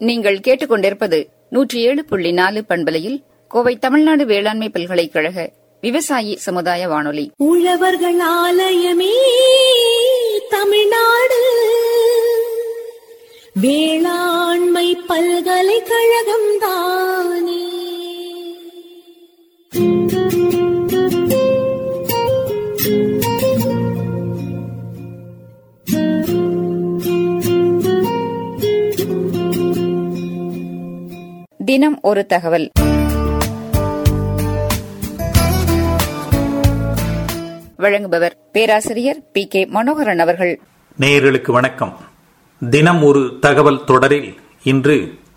நீங்கள் கேட்டுக்கொண்டிருப்பது நூற்றி ஏழு புள்ளி நாலு பண்பலையில் கோவை தமிழ்நாடு வேளாண்மை பல்கலைக்கழக விவசாயி சமுதாய வானொலி உழவர்கள் ஆலயமே தமிழ்நாடு வேளாண்மை பல்கலைக்கழகம் தானே தினம் ஒரு தகவல் வழங்குபவர் பேராசிரியர் பி கே மனோகரன் அவர்கள் நேயர்களுக்கு வணக்கம் தினம் ஒரு தகவல் தொடரில் இன்று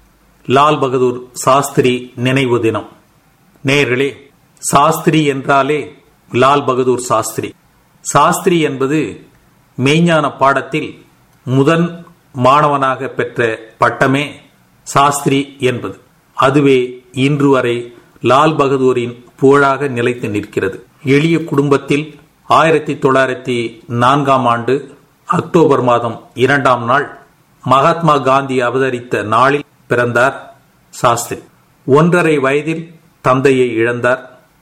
லால் பகதூர் சாஸ்திரி நினைவு தினம் நேயர்களே சாஸ்திரி என்றாலே லால் பகதூர் சாஸ்திரி சாஸ்திரி என்பது மெய்ஞான பாடத்தில் முதன் மாணவனாக பெற்ற பட்டமே சாஸ்திரி என்பது அதுவே இன்று வரை லால் பகதூரின் புகழாக நிலைத்து நிற்கிறது எளிய குடும்பத்தில் ஆயிரத்தி தொள்ளாயிரத்தி நான்காம் ஆண்டு அக்டோபர் மாதம் இரண்டாம் நாள் மகாத்மா காந்தி அவதரித்த நாளில் பிறந்தார் சாஸ்திரி ஒன்றரை வயதில் தந்தையை இழந்தார்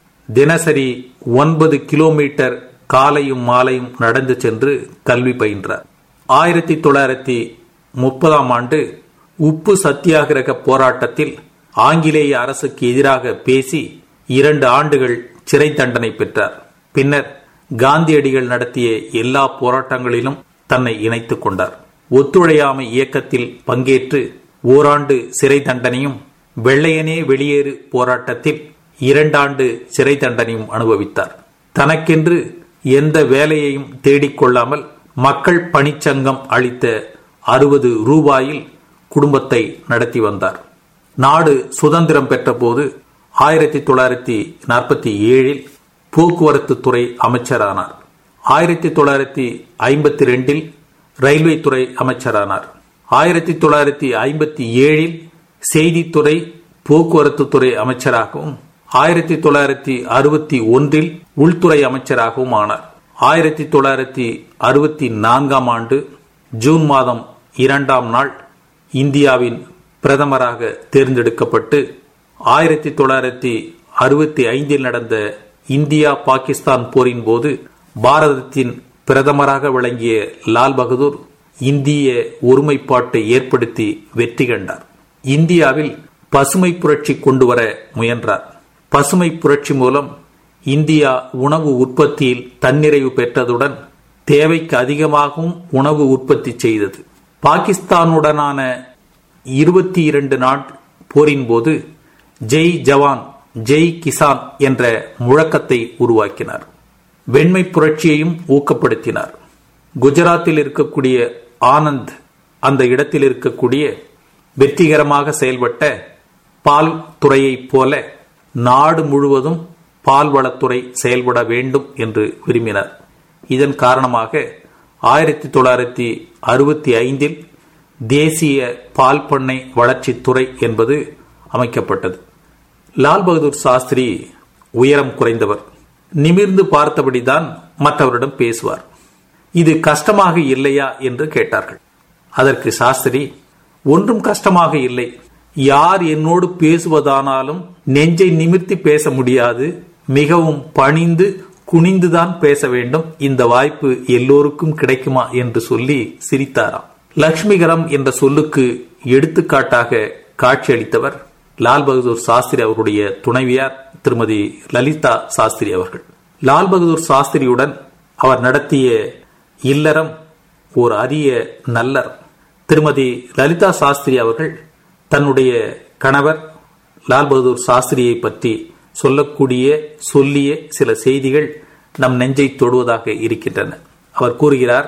தினசரி ஒன்பது கிலோமீட்டர் காலையும் மாலையும் நடந்து சென்று கல்வி பயின்றார் ஆயிரத்தி தொள்ளாயிரத்தி முப்பதாம் ஆண்டு உப்பு சத்தியாகிரக போராட்டத்தில் ஆங்கிலேய அரசுக்கு எதிராக பேசி இரண்டு ஆண்டுகள் சிறை தண்டனை பெற்றார் பின்னர் காந்தியடிகள் நடத்திய எல்லா போராட்டங்களிலும் தன்னை இணைத்துக் கொண்டார் ஒத்துழையாமை இயக்கத்தில் பங்கேற்று ஓராண்டு சிறை தண்டனையும் வெள்ளையனே வெளியேறு போராட்டத்தில் இரண்டாண்டு சிறை தண்டனையும் அனுபவித்தார் தனக்கென்று எந்த வேலையையும் தேடிக்கொள்ளாமல் மக்கள் பணிச்சங்கம் அளித்த அறுபது ரூபாயில் குடும்பத்தை நடத்தி வந்தார் நாடு சுதந்திரம் பெற்றபோது ஆயிரத்தி தொள்ளாயிரத்தி நாற்பத்தி ஏழில் போக்குவரத்து துறை அமைச்சரானார் ஆயிரத்தி தொள்ளாயிரத்தி ஐம்பத்தி ரெண்டில் ரயில்வே துறை அமைச்சரானார் ஆயிரத்தி தொள்ளாயிரத்தி ஐம்பத்தி ஏழில் செய்தித்துறை போக்குவரத்து துறை அமைச்சராகவும் ஆயிரத்தி தொள்ளாயிரத்தி அறுபத்தி ஒன்றில் உள்துறை அமைச்சராகவும் ஆனார் ஆயிரத்தி தொள்ளாயிரத்தி அறுபத்தி நான்காம் ஆண்டு ஜூன் மாதம் இரண்டாம் நாள் இந்தியாவின் பிரதமராக தேர்ந்தெடுக்கப்பட்டு ஆயிரத்தி தொள்ளாயிரத்தி அறுபத்தி ஐந்தில் நடந்த இந்தியா பாகிஸ்தான் போரின் போது பாரதத்தின் பிரதமராக விளங்கிய லால் பகதூர் இந்திய ஒருமைப்பாட்டை ஏற்படுத்தி வெற்றி கண்டார் இந்தியாவில் பசுமை புரட்சி கொண்டு வர முயன்றார் பசுமை புரட்சி மூலம் இந்தியா உணவு உற்பத்தியில் தன்னிறைவு பெற்றதுடன் தேவைக்கு அதிகமாகவும் உணவு உற்பத்தி செய்தது பாகிஸ்தானுடனான இருபத்தி இரண்டு நாட் போரின் போது ஜெய் ஜவான் ஜெய் கிசான் என்ற முழக்கத்தை உருவாக்கினார் வெண்மை புரட்சியையும் ஊக்கப்படுத்தினார் குஜராத்தில் இருக்கக்கூடிய ஆனந்த் அந்த இடத்தில் இருக்கக்கூடிய வெற்றிகரமாக செயல்பட்ட பால் துறையைப் போல நாடு முழுவதும் பால்வளத்துறை செயல்பட வேண்டும் என்று விரும்பினார் இதன் காரணமாக ஆயிரத்தி தொள்ளாயிரத்தி அறுபத்தி ஐந்தில் தேசிய பால் பண்ணை வளர்ச்சித்துறை என்பது அமைக்கப்பட்டது லால் பகதூர் சாஸ்திரி உயரம் குறைந்தவர் நிமிர்ந்து பார்த்தபடிதான் மற்றவரிடம் பேசுவார் இது கஷ்டமாக இல்லையா என்று கேட்டார்கள் அதற்கு சாஸ்திரி ஒன்றும் கஷ்டமாக இல்லை யார் என்னோடு பேசுவதானாலும் நெஞ்சை நிமிர்த்தி பேச முடியாது மிகவும் பணிந்து குனிந்துதான் பேச வேண்டும் இந்த வாய்ப்பு எல்லோருக்கும் கிடைக்குமா என்று சொல்லி சிரித்தாராம் லக்ஷ்மிகரம் என்ற சொல்லுக்கு எடுத்துக்காட்டாக காட்சியளித்தவர் லால் பகதூர் சாஸ்திரி அவருடைய துணைவியார் திருமதி லலிதா சாஸ்திரி அவர்கள் லால் பகதூர் சாஸ்திரியுடன் அவர் நடத்திய இல்லறம் ஓர் அரிய நல்லர் திருமதி லலிதா சாஸ்திரி அவர்கள் தன்னுடைய கணவர் லால் பகதூர் சாஸ்திரியை பற்றி சொல்லக்கூடிய சொல்லிய சில செய்திகள் நம் நெஞ்சை தொடுவதாக இருக்கின்றன அவர் கூறுகிறார்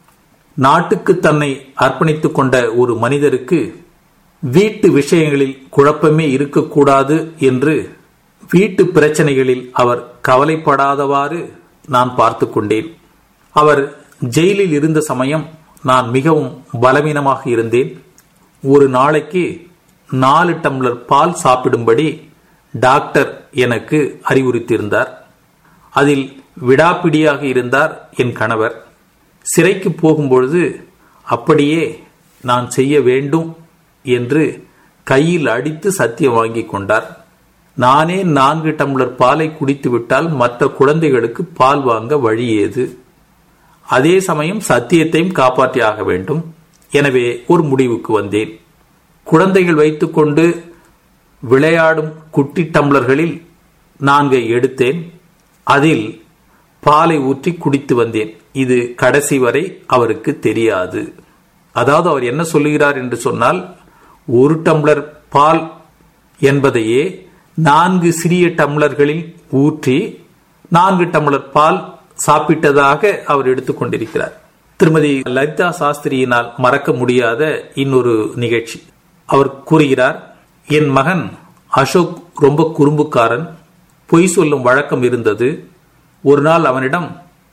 நாட்டுக்கு தன்னை அர்ப்பணித்துக் கொண்ட ஒரு மனிதருக்கு வீட்டு விஷயங்களில் குழப்பமே இருக்கக்கூடாது என்று வீட்டு பிரச்சனைகளில் அவர் கவலைப்படாதவாறு நான் பார்த்து கொண்டேன் அவர் ஜெயிலில் இருந்த சமயம் நான் மிகவும் பலவீனமாக இருந்தேன் ஒரு நாளைக்கு நாலு டம்ளர் பால் சாப்பிடும்படி டாக்டர் எனக்கு அறிவுறுத்தியிருந்தார் அதில் விடாப்பிடியாக இருந்தார் என் கணவர் சிறைக்கு போகும்பொழுது அப்படியே நான் செய்ய வேண்டும் என்று கையில் அடித்து சத்தியம் வாங்கிக் கொண்டார் நானே நான்கு டம்ளர் பாலை குடித்துவிட்டால் மற்ற குழந்தைகளுக்கு பால் வாங்க வழி ஏது அதே சமயம் சத்தியத்தையும் காப்பாற்றியாக வேண்டும் எனவே ஒரு முடிவுக்கு வந்தேன் குழந்தைகள் வைத்துக்கொண்டு விளையாடும் குட்டி டம்ளர்களில் நான்கை எடுத்தேன் அதில் பாலை ஊற்றி குடித்து வந்தேன் இது கடைசி வரை அவருக்கு தெரியாது அதாவது அவர் என்ன சொல்லுகிறார் என்று சொன்னால் ஒரு டம்ளர் பால் என்பதையே நான்கு சிறிய டம்ளர்களில் ஊற்றி நான்கு டம்ளர் பால் சாப்பிட்டதாக அவர் எடுத்துக்கொண்டிருக்கிறார் திருமதி லலிதா சாஸ்திரியினால் மறக்க முடியாத இன்னொரு நிகழ்ச்சி அவர் கூறுகிறார் என் மகன் அசோக் ரொம்ப குறும்புக்காரன் பொய் சொல்லும் வழக்கம் இருந்தது ஒரு நாள் அவனிடம்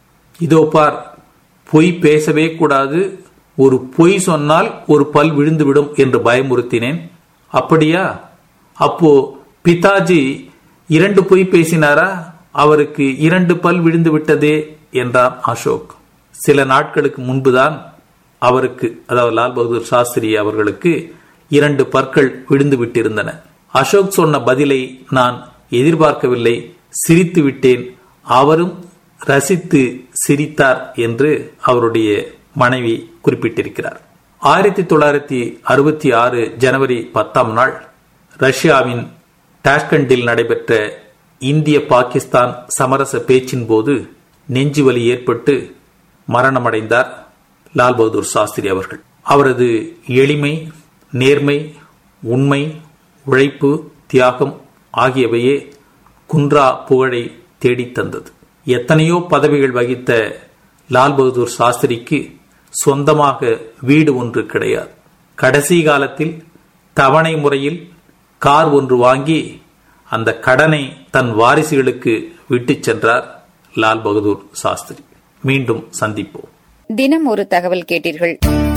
இதோ பார் பொய் பேசவே கூடாது ஒரு பொய் சொன்னால் ஒரு பல் விழுந்துவிடும் என்று பயமுறுத்தினேன் அப்படியா அப்போ பிதாஜி இரண்டு பொய் பேசினாரா அவருக்கு இரண்டு பல் விழுந்து விட்டதே என்றார் அசோக் சில நாட்களுக்கு முன்புதான் அவருக்கு அதாவது லால் பகதூர் சாஸ்திரி அவர்களுக்கு இரண்டு பற்கள் விழுந்து விட்டிருந்தன அசோக் சொன்ன பதிலை நான் எதிர்பார்க்கவில்லை சிரித்து விட்டேன் அவரும் ரசித்து சிரித்தார் என்று அவருடைய மனைவி குறிப்பிட்டிருக்கிறார் ஆயிரத்தி தொள்ளாயிரத்தி அறுபத்தி ஆறு ஜனவரி பத்தாம் நாள் ரஷ்யாவின் டாஷ்கண்டில் நடைபெற்ற இந்திய பாகிஸ்தான் சமரச பேச்சின் போது நெஞ்சுவலி ஏற்பட்டு மரணமடைந்தார் லால் பகதூர் சாஸ்திரி அவர்கள் அவரது எளிமை நேர்மை உண்மை உழைப்பு தியாகம் ஆகியவையே குன்றா புகழை தேடித் தந்தது எத்தனையோ பதவிகள் வகித்த லால் பகதூர் சாஸ்திரிக்கு சொந்தமாக வீடு ஒன்று கிடையாது கடைசி காலத்தில் தவணை முறையில் கார் ஒன்று வாங்கி அந்த கடனை தன் வாரிசுகளுக்கு விட்டுச் சென்றார் லால் பகதூர் சாஸ்திரி மீண்டும் சந்திப்போம் தினம் ஒரு தகவல் கேட்டீர்கள்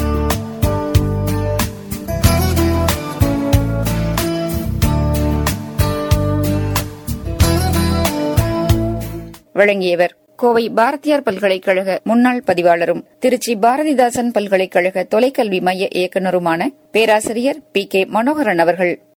வழங்கியவர் கோவை பாரதியார் பல்கலைக்கழக முன்னாள் பதிவாளரும் திருச்சி பாரதிதாசன் பல்கலைக்கழக தொலைக்கல்வி மைய இயக்குநருமான பேராசிரியர் பி கே மனோகரன் அவர்கள்